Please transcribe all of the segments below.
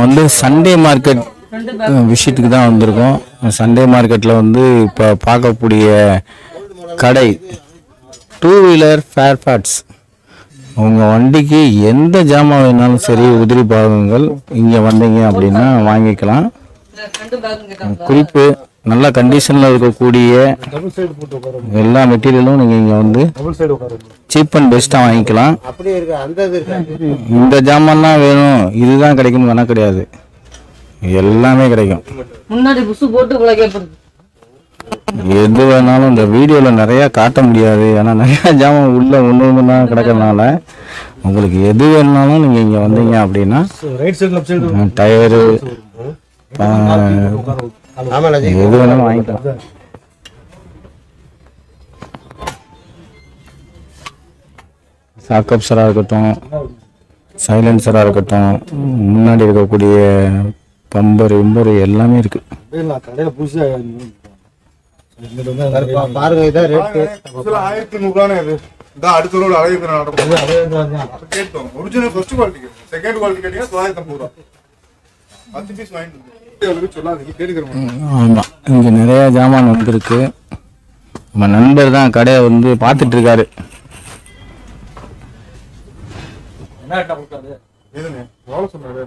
வந்து Sunday market விஷயத்துக்கு தான் வந்திருக்கோம் சண்டே மார்க்கெட்டில் வந்து இப்போ பார்க்கக்கூடிய கடை டூ வீலர் ஃபேர் பார்ட்ஸ் உங்கள் வண்டிக்கு எந்த ஜாமான் வேணாலும் சரி உதிரி பாகங்கள் இங்கே வந்தீங்க அப்படின்னா வாங்கிக்கலாம் குறிப்பு நல்ல கண்டிஷனில் இருக்கக்கூடிய டபுள் சைடு போட்டு உட்கார எல்லா மெட்டீரியலும் நீங்கள் இங்கே வந்து டபுள் சைடு உட்கார சீப் அண்ட் பெஸ்ட்டாக வாங்கிக்கலாம் அப்படியே இருக்கு அந்த இது இருக்கு இந்த ஜாமான் தான் வேணும் இதுதான் கிடைக்கும் வேணா கிடையாது எல்லாமே கிடைக்கும் முன்னாடி புசு போட்டு இவ்வளவு கேட்பது எது வேணாலும் இந்த வீடியோவில் நிறையா காட்ட முடியாது ஏன்னா நிறையா ஜாமான் உள்ள ஒன்று ஒன்று தான் கிடக்கறனால உங்களுக்கு எது வேணாலும் நீங்கள் இங்கே வந்தீங்க அப்படின்னா right side left side tyre ஆமா நான் எது வேணாலும் வாங்கிக்கலாம் சாக்கப்ஸராக இருக்கட்டும் சைலன்சராக இருக்கட்டும் முன்னாடி இருக்கக்கூடிய பம்பர் இம்பர் எல்லாமே இருக்குது நான் கடையில புதுசா இங்கிட்டு வந்து அந்த பா- பாருங்க இதான் ரேட்டு ஆயிரத்தி நூறுவானே இது இந்த அடுத்த ரோடு அழகு நடக்கும் அதே இது வந்து கேட்டோம் original first quality second quality கேட்டீங்கன்னா தொள்ளாயிரத்தி ஐம்பது ரூபா பத்து பீஸ் வாங்கிட்டு வந்து. அவளுக்கு சொல்லாதீங்க கேட்டுக்கிறேன் ஆமாம் இங்கே நிறைய ஜாமான் வந்திருக்கு நம்ம நண்பர் தான் கடையை வந்து பார்த்துட்டு இருக்காரு எதுங்க எவ்வளோ சொன்னாரு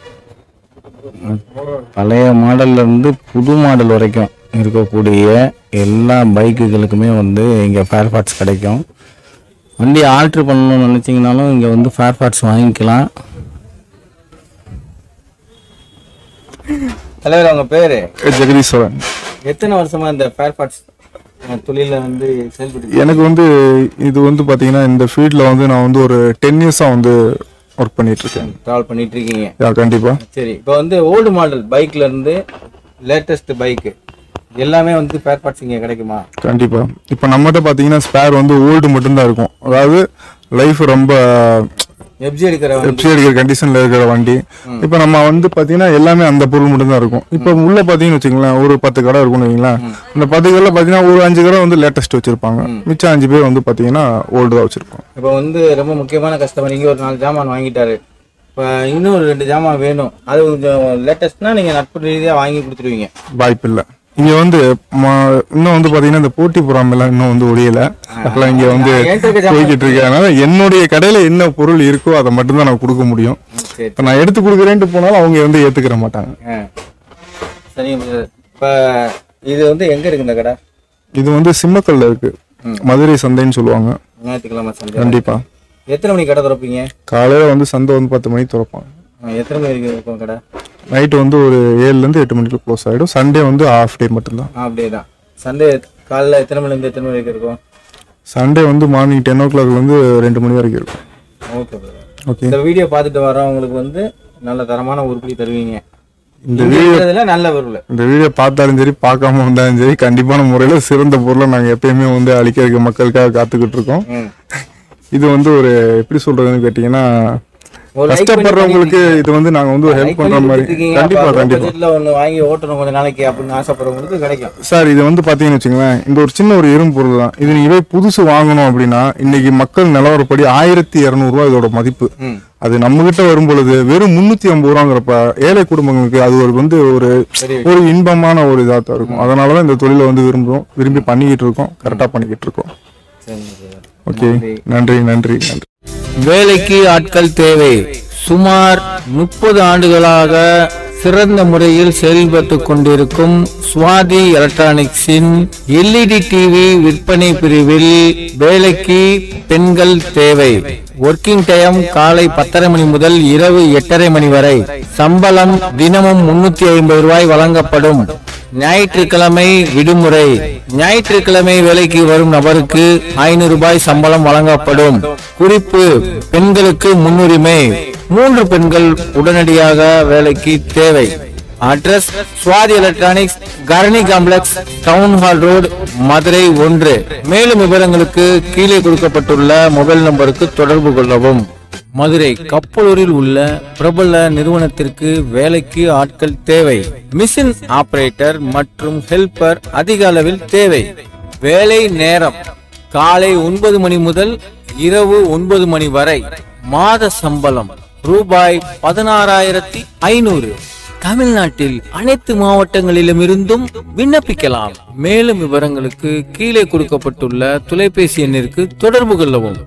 பழைய மாடல்ல இருந்து புது மாடல் வரைக்கும் இருக்கக்கூடிய எல்லா பைக்குகளுக்குமே வந்து இங்கே ஃபேர் பார்ட்ஸ் கிடைக்கும் வண்டி ஆல்ட்ரு பண்ணணும்னு நினச்சிங்கனாலும் இங்கே வந்து ஃபேர் பார்ட்ஸ் வாங்கிக்கலாம் தலைவர் அவங்க பேர் ஜெகதீஸ்வரன் எத்தனை வருஷமா இந்த ஃபேர் பார்ட்ஸ் தொழில வந்து செயல்பட்டு எனக்கு வந்து இது வந்து பாத்தீங்கன்னா இந்த ஃபீல்டில் வந்து நான் வந்து ஒரு டென் இயர்ஸாக வந்து ஒர்க் பண்ணிட்டு இருக்கேன் ட்ராவல் பண்ணிட்டு இருக்கீங்க யா கண்டிப்பா சரி இப்போ வந்து ஓல்டு மாடல் பைக்ல இருந்து லேட்டஸ்ட் பைக்கு எல்லாமே வந்து ஃபேர் பார்ட்ஸ் இங்கே கிடைக்குமா கண்டிப்பா இப்போ நம்மகிட்ட பாத்தீங்கன்னா ஸ்பேர் வந்து ஓல்டு மட்டும்தான் இருக்கும் அதாவது லைஃப் ரொம்ப எப்ஜி எடுக்கிற எப்சி அடிக்கிற கண்டிஷன்ல இருக்கிற வண்டி இப்போ நம்ம வந்து பாத்தீங்கன்னா எல்லாமே அந்த பொருள் மட்டும்தான் இருக்கும் இப்போ உள்ள பாத்தீங்கன்னு வச்சுங்களேன் ஒரு பத்து கடை இருக்கும்னு வைங்களேன் அந்த பத்து கடையில் பாத்தீங்கன்னா ஒரு அஞ்சு கடை வந்து லேட்டஸ்ட் வச்சிருப்பாங்க மிச்சம் அஞ்சு பேர் வந்து பாத்தீங்கன்னா ஓல்டு தான் வச்சிருப்போம் இப்போ வந்து ரொம்ப முக்கியமான கஸ்டமர் இங்கே ஒரு நாலு ஜாமான் வாங்கிட்டாரு இப்போ இன்னும் ஒரு ரெண்டு ஜாமான் வேணும் அது கொஞ்சம் லேட்டஸ்ட்னா நீங்கள் நட்பு ரீதியாக வாங்கி கொடுத்துருவீங்க வாய்ப்பு இல்லை இங்க வந்து ம- இன்னும் வந்து பாத்தீங்கன்னா இந்த போட்டி பொறாமைலாம் இன்னும் வந்து ஒழியல அதெல்லாம் இங்க வந்து என்கிட்ட இருக்க ஜாமான் போய்கிட்டு இருக்கு அதனால என்னுடைய கடையில என்ன பொருள் இருக்கோ அதை மட்டும் தான் நான் கொடுக்க முடியும் சரி இப்ப நான் எடுத்து கொடுக்குறேன்ட்டு போனாலும் அவங்க வந்து ஏத்துக்கிற மாட்டாங்க ஆ சரிங்க இப்போ இது வந்து எங்கே இருக்கு இந்த கடை இது வந்து சிம்மக்கல்ல இருக்கு மதுரை சந்தைன்னு சொல்லுவாங்க ஞாயிற்றுக்கிழமை சந்தை கண்டிப்பா எத்தனை மணிக்கு கடை திறப்பீங்க காலையில வந்து சந்தை வந்து பத்து மணிக்கு திறப்பாங்க ஆ, எத்தனை மணி வரைக்கும் இருக்கும் கடை நைட்டு வந்து ஒரு ஏழுல இருந்து எட்டு மணிக்கு க்ளோஸ் ஆயிடும் சண்டே வந்து ஆஃப் டே மட்டும்தான் ஆ, அப்படியே தான் சண்டே காலைல எத்தனை மணிலேருந்து எத்தனை மணி வரைக்கும் இருக்கும் சண்டே வந்து மார்னிங் டென் ஓ கிளாக்ல இருந்து ரெண்டு மணி வரைக்கும் இருக்கும் ஓகே brother. ஓகே இந்த வீடியோ பார்த்துட்டு வரவங்களுக்கு வந்து நல்ல தரமான உருப்படி தருவீங்க இந்த இங்க வீடியோ இருக்கிறதுல நல்ல பொருள் இந்த வீடியோ பார்த்தாலும் சரி பார்க்காம வந்தாலும் சரி கண்டிப்பான முறையில சிறந்த பொருளை நாங்க எப்பயுமே வந்து அளிக்கிறதுக்கு மக்களுக்காக காத்துக்கிட்டு இருக்கோம் ம். இது வந்து ஒரு எப்படி சொல்றதுன்னு கேட்டீங்கன்னா ஒரு like பண்ணி கஷ்டப்படுறவங்களுக்கு இது வந்து நாங்க வந்து ஒரு like ஹெல்ப் பண்ணி பண்ற மாதிரி கொடுத்துருக்கீங்க. கண்டிப்பா அப்ப கண்டிப்பா budgetல ஒண்ணு வாங்கி ஓட்டணும் கொஞ்ச நாளைக்கு அப்படின்னு ஆசைப்படுறவங்களுக்கு கிடைக்கும் சார் இது வந்து பாத்தீங்கன்னு வச்சுங்களேன் இந்த ஒரு சின்ன ஒரு இரும்பு பொருள் தான் இது நீங்க போய் புதுசு வாங்கணும் அப்படின்னா இன்னைக்கு மக்கள் நிலவரப்படி ஆயிரத்தி இரநூறுவா இதோட மதிப்பு ம். அது நம்ம கிட்ட வரும் பொழுது வெறும் முன்னூத்தி ஐம்பது ரூபாங்கிறப்ப ஏழை குடும்பங்களுக்கு அது ஒரு வந்து ஒரு சரி. ஒரு இன்பமான ஒரு இதா தான் இருக்கும் அதனாலதான் இந்த தொழிலை வந்து விரும்புறோம் விரும்பி பண்ணிக்கிட்டு இருக்கோம் கரெக்டா பண்ணிக்கிட்டு இருக்கோம் சரிங்க brother. ஓகே நன்றி நன்றி நன்றி வேலைக்கு ஆட்கள் தேவை சுமார் முப்பது ஆண்டுகளாக சிறந்த முறையில் செயல்பட்டு கொண்டிருக்கும் சுவாதி எலக்ட்ரானிக்ஸின் எல்இடி டிவி விற்பனை பிரிவில் வேலைக்கு பெண்கள் தேவை ஒர்க்கிங் டைம் காலை பத்தரை மணி முதல் இரவு எட்டரை மணி வரை சம்பளம் தினமும் முன்னூத்தி ஐம்பது ரூபாய் வழங்கப்படும் ஞாயிற்றுக்கிழமை விடுமுறை ஞாயிற்றுக்கிழமை வேலைக்கு வரும் நபருக்கு ஐநூறு ரூபாய் சம்பளம் வழங்கப்படும் குறிப்பு பெண்களுக்கு முன்னுரிமை மூன்று பெண்கள் உடனடியாக வேலைக்கு தேவை address Swathi electronics Karani complex town hall road Madurai ஒன்று மேலும் விவரங்களுக்கு கீழே கொடுக்கப்பட்டுள்ள மொபைல் நம்பருக்கு தொடர்பு கொள்ளவும் மதுரை கப்பலூரில் உள்ள பிரபல நிறுவனத்திற்கு வேலைக்கு ஆட்கள் தேவை மிஷின் ஆபரேட்டர் மற்றும் ஹெல்பர் அதிக அளவில் தேவை வேலை நேரம் காலை ஒன்பது மணி முதல் இரவு ஒன்பது மணி வரை மாத சம்பளம் ரூபாய் பதினாறாயிரத்தி ஐநூறு தமிழ்நாட்டில் அனைத்து மாவட்டங்களிலும் இருந்தும் விண்ணப்பிக்கலாம் மேலும் விவரங்களுக்கு கீழே கொடுக்கப்பட்டுள்ள தொலைபேசி எண்ணிற்கு தொடர்பு கொள்ளவும்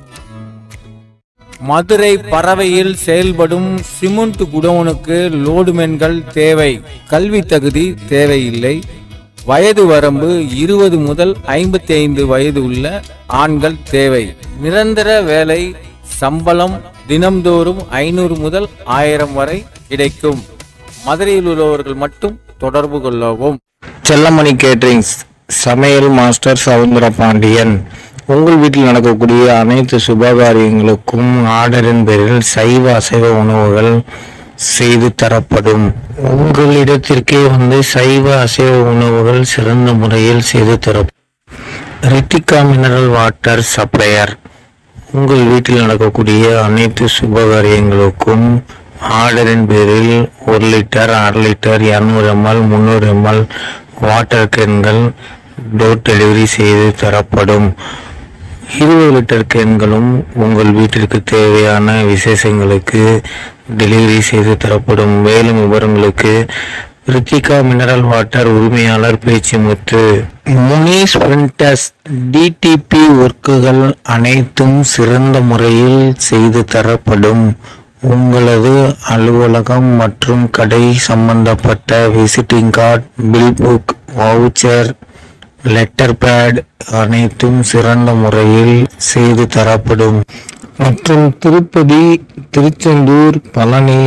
மதுரை பறவையில் செயல்படும் சிமெண்ட் குடோனுக்கு லோடுமென்கள் தேவை கல்வி தகுதி தேவையில்லை வயது வரம்பு இருபது முதல் ஐம்பத்தி ஐந்து வயது உள்ள ஆண்கள் தேவை நிரந்தர வேலை சம்பளம் தினம்தோறும் ஐநூறு முதல் ஆயிரம் வரை கிடைக்கும் மதுரையில் உள்ளவர்கள் மட்டும் தொடர்பு கொள்ளவும் செல்லமணி கேட்டரிங்ஸ் சமையல் மாஸ்டர் சவுந்தர பாண்டியன் உங்கள் வீட்டில் நடக்கக்கூடிய அனைத்து சுபகாரியங்களுக்கும் ஆர்டரின் பேரில் சைவ அசைவ உணவுகள் செய்து தரப்படும் உங்கள் இடத்திற்கே வந்து சைவ அசைவ உணவுகள் சிறந்த முறையில் செய்து தரப்படும் ரித்திகா மினரல் வாட்டர் சப்ளையர் உங்கள் வீட்டில் நடக்கக்கூடிய அனைத்து சுபகாரியங்களுக்கும் ஆர்டரின் பேரில் ஒரு லிட்டர் அரை லிட்டர் இரநூறு எம்எல் முந்நூறு எம்எல் வாட்டர் கேன்கள் டோர் டெலிவரி செய்து தரப்படும் இருபது லிட்டர் கேன்களும் உங்கள் வீட்டிற்கு தேவையான விசேஷங்களுக்கு டெலிவரி செய்து தரப்படும் மேலும் விவரங்களுக்கு ரித்திகா மினரல் வாட்டர் உரிமையாளர் பேச்சுமுத்து முனீஸ் பிரிண்டர்ஸ் டிடிபி ஒர்க்குகள் அனைத்தும் சிறந்த முறையில் செய்து தரப்படும் உங்களது அலுவலகம் மற்றும் கடை சம்பந்தப்பட்ட visiting card bill book voucher letter pad அனைத்தும் சிறந்த முறையில் செய்து தரப்படும் மற்றும் திருப்பதி திருச்செந்தூர் பழனி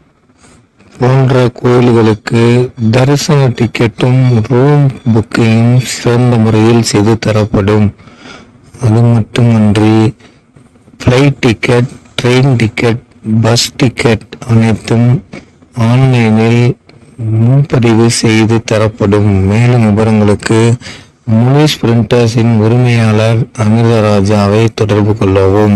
போன்ற கோயில்களுக்கு தரிசன டிக்கெட்டும் ரூம் புக்கிங்கும் சிறந்த முறையில் செய்து தரப்படும் அது மட்டுமன்றி flight ticket train ticket bus ticket அனைத்தும் ஆன்லைனில் முன்பதிவு செய்து தரப்படும் மேலும் விவரங்களுக்கு முனிஷ் பிரிண்டர்ஸின் உரிமையாளர் அமிர்தராஜாவை தொடர்பு கொள்ளவும்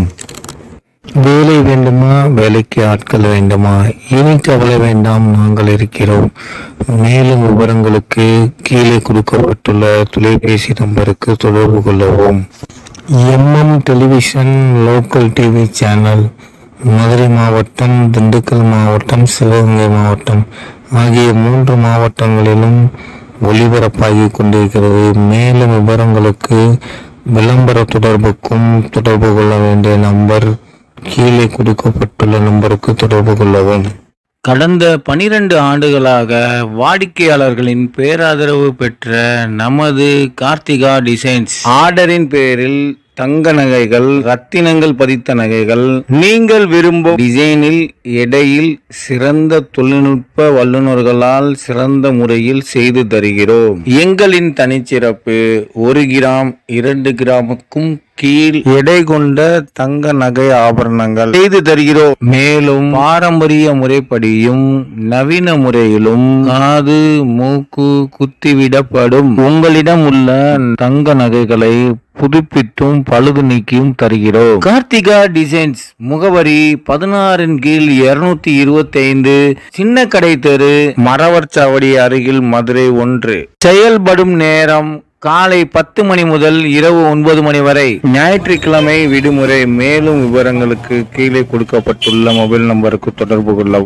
வேலை வேண்டுமா வேலைக்கு ஆட்கள் வேண்டுமா இனி கவலை வேண்டாம் நாங்கள் இருக்கிறோம் மேலும் விவரங்களுக்கு கீழே கொடுக்கப்பட்டுள்ள தொலைபேசி நம்பருக்கு தொடர்பு கொள்ளவும் MM television local TV channel Madurai மாவட்டம் திண்டுக்கல் மாவட்டம் சிவகங்கை மாவட்டம் ஆகிய மூன்று மாவட்டங்களிலும் ஒளிபரப்பாகி கொண்டிருக்கிறது மேலும் விவரங்களுக்கு விளம்பர தொடர்புக்கும் தொடர்பு கொள்ள வேண்டிய நம்பர் கீழே கொடுக்கப்பட்டுள்ள நம்பருக்கு தொடர்பு கொள்ளவும் கடந்த பனிரெண்டு ஆண்டுகளாக வாடிக்கையாளர்களின் பேராதரவு பெற்ற நமது கார்த்திகா டிசைன்ஸ் ஆர்டரின் பேரில் தங்க நகைகள் ரத்தினங்கள் பதித்த நகைகள் நீங்கள் விரும்பும் டிசைனில் எடையில் சிறந்த தொழில்நுட்ப வல்லுநர்களால் சிறந்த முறையில் செய்து தருகிறோம் எங்களின் தனிச்சிறப்பு ஒரு கிராம் இரண்டு கிராமுக்கும் கீழ் எடை கொண்ட தங்க நகை ஆபரணங்கள் செய்து தருகிறோம் மேலும் பாரம்பரிய முறைப்படியும் நவீன முறையிலும் காது மூக்கு குத்திவிடப்படும் உங்களிடம் உள்ள தங்க நகைகளை புதுப்பித்தும் பழுது நீக்கியும் தருகிறோம் கார்த்திகா டிசைன்ஸ் முகவரி பதினாறின் கீழ் இருநூத்தி இருபத்தி ஐந்து சின்ன கடை தெரு மரவர் சாவடி அருகில் மதுரை ஒன்று செயல்படும் நேரம் காலை பத்து மணி முதல் இரவு ஒன்பது மணி வரை ஞாயிற்றுக்கிழமை விடுமுறை மேலும் விவரங்களுக்கு கீழே கொடுக்கப்பட்டுள்ள மொபைல் நம்பருக்கு தொடர்பு கொள்ளவும்